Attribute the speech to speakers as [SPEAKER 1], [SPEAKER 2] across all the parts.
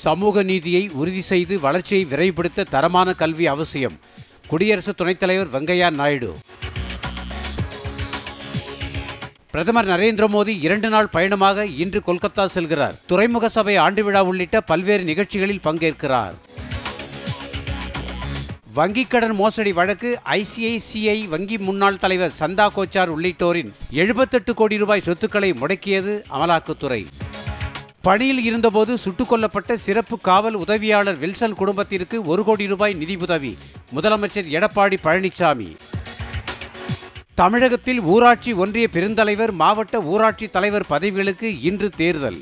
[SPEAKER 1] சமூக நீதியை உறுதி செய்து வளர்ச்சியை விரைவுபடுத்த தரமான கல்வி அவசியம் குடியரசு துணைத் தலைவர் வெங்கையா நாயுடு பிரதமர் நரேந்திர மோடி இரண்டு நாள் பயணமாக இன்று கொல்கத்தா செல்கிறார் துறைமுக சபை ஆண்டு விழா உள்ளிட்ட பல்வேறு நிகழ்ச்சிகளில் பங்கேற்கிறார் வங்கிக் கடன் மோசடி வழக்கு ஐசிஐசிஐ வங்கி முன்னாள் தலைவர் சந்தா கோச்சார் உள்ளிட்டோரின் எழுபத்தெட்டு கோடி ரூபாய் சொத்துக்களை முடக்கியது அமலாக்கத்துறை பணியில் இருந்தபோது சுட்டுக் கொல்லப்பட்ட சிறப்பு காவல் உதவியாளர் வில்சன் குடும்பத்திற்கு ஒரு கோடி ரூபாய் நிதி உதவி முதலமைச்சர் எடப்பாடி பழனிசாமி தமிழகத்தில் ஊராட்சி ஒன்றிய பெருந்தலைவர் மாவட்ட ஊராட்சி தலைவர் பதவிகளுக்கு இன்று தேர்தல்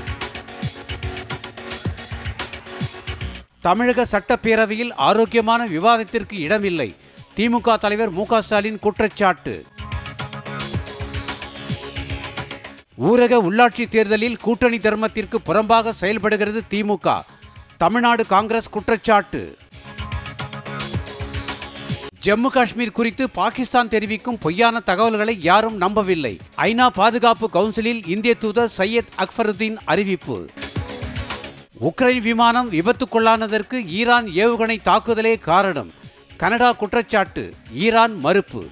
[SPEAKER 1] தமிழக சட்டப்பேரவையில் ஆரோக்கியமான விவாதத்திற்கு இடமில்லை திமுக தலைவர் மு க ஸ்டாலின் குற்றச்சாட்டு ஊரக உள்ளாட்சி தேர்தலில் கூட்டணி தர்மத்திற்கு புறம்பாக செயல்படுகிறது திமுக தமிழ்நாடு காங்கிரஸ் குற்றச்சாட்டு ஜம்மு காஷ்மீர் குறித்து பாகிஸ்தான் தெரிவிக்கும் பொய்யான தகவல்களை யாரும் நம்பவில்லை ஐநா பாதுகாப்பு கவுன்சிலில் இந்திய தூதர் சையத் அக்பருதீன் அறிவிப்பு உக்ரைன் விமானம் விபத்துக்குள்ளானதற்கு ஈரான் ஏவுகணை தாக்குதலே காரணம் கனடா குற்றச்சாட்டு ஈரான் மறுப்பு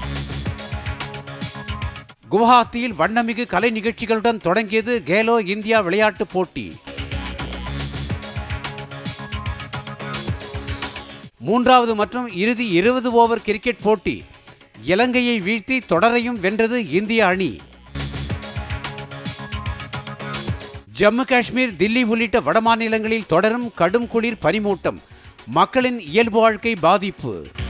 [SPEAKER 1] குவஹாத்தியில் வண்ணமிகு கலை நிகழ்ச்சிகளுடன் தொடங்கியது கேலோ இந்தியா விளையாட்டுப் போட்டி மூன்றாவது மற்றும் இறுதி இருபது ஓவர் கிரிக்கெட் போட்டி இலங்கையை வீழ்த்தி தொடரையும் வென்றது இந்திய அணி ஜம்மு காஷ்மீர் தில்லி உள்ளிட்ட வடமாநிலங்களில் தொடரும் கடும் குளிர் பனிமூட்டம் மக்களின் இயல்பு வாழ்க்கை பாதிப்பு